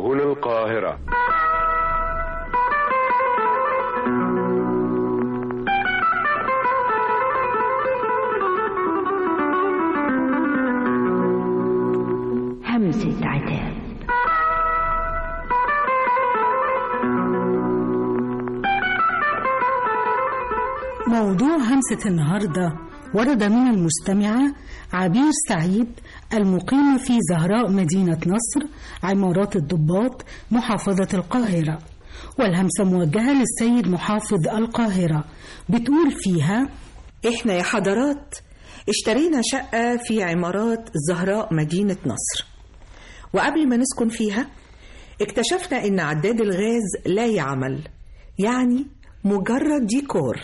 هنا القاهرة همسة عتاب موضوع همسة النهاردة ورد من المستمعة عبير سعيد المقيمة في زهراء مدينة نصر عمارات الضباط محافظة القاهرة والهمسة موجهة للسيد محافظ القاهرة بتقول فيها احنا يا حضرات اشترينا شقة في عمارات الزهراء مدينة نصر وقبل ما نسكن فيها اكتشفنا ان عداد الغاز لا يعمل يعني مجرد ديكور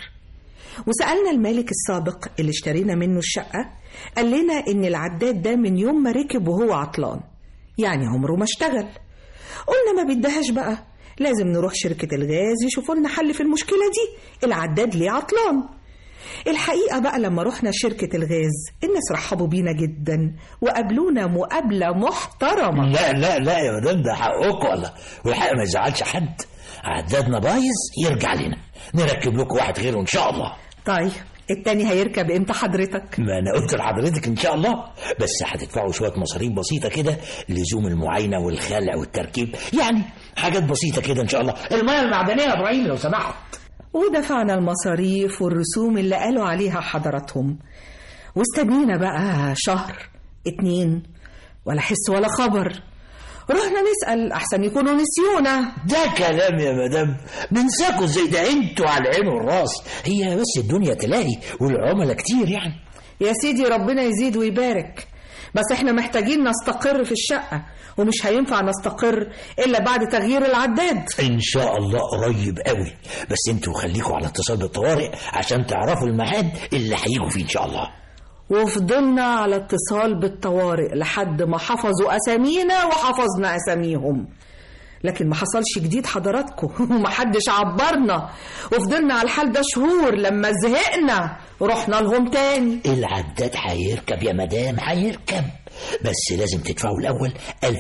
وسألنا المالك السابق اللي اشترينا منه الشقة قال لنا ان العداد ده من يوم ما ركب وهو عطلان يعني عمره ما اشتغل قلنا ما بدهاش بقى لازم نروح شركة الغاز يشوفوا لنا حل في المشكلة دي العداد ليه عطلان الحقيقة بقى لما رحنا شركة الغاز الناس رحبوا بينا جدا وقابلونا مقابلة محترمة لا لا لا يا مدام ده حقكم والله والحق ما يزعلش حد عدادنا بايظ يرجع لنا نركب لكم واحد غيره ان شاء الله طيب التاني هيركب امتى حضرتك ما انا قلت لحضرتك ان شاء الله بس هتدفعوا شويه مصاريف بسيطه كده لزوم المعاينه والخلع والتركيب يعني حاجات بسيطه كده ان شاء الله الميه المعدنيه يا ابراهيم لو سمحت ودفعنا المصاريف والرسوم اللي قالوا عليها حضراتهم واستنينا بقى شهر اتنين ولا حس ولا خبر رحنا نسأل أحسن يكونوا نسيونا ده كلام يا مدام ننساكوا ازاي ده انتوا على العين والراس هي بس الدنيا تلاقي والعملاء كتير يعني يا سيدي ربنا يزيد ويبارك بس احنا محتاجين نستقر في الشقة ومش هينفع نستقر إلا بعد تغيير العداد ان شاء الله قريب قوي بس انتوا خليكوا على اتصال بالطوارئ عشان تعرفوا الميعاد اللي هيجوا فيه ان شاء الله وفضلنا على اتصال بالطوارئ لحد ما حفظوا أسامينا وحفظنا أساميهم لكن ما حصلش جديد حضراتكم ومحدش عبرنا وفضلنا على الحال ده شهور لما زهقنا رحنا لهم تاني العداد هيركب يا مدام هيركب بس لازم تدفعوا الأول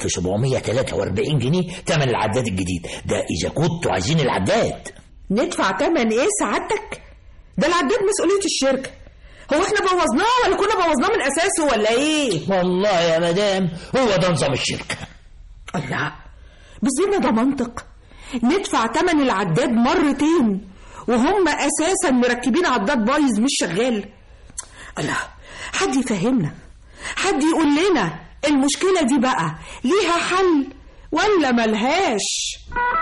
1743 جنيه تمن العداد الجديد ده إذا كنتوا عايزين العداد ندفع تمن ايه سعادتك ده العداد مسؤولية الشركة هو احنا بوظناه ولا كنا بوظناه من اساسه ولا ايه والله يا مدام هو ده نظام الشركة الله بزينا ده منطق ندفع تمن العداد مرتين وهم اساسا مركبين عداد بايظ مش شغال الله حد يفهمنا حد يقول لنا المشكلة دي بقى ليها حل ولا ملهاش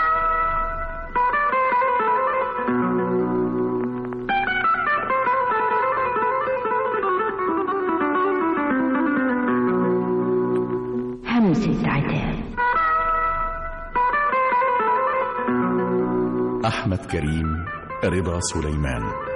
همسة عتاب أحمد كريم رضا سليمان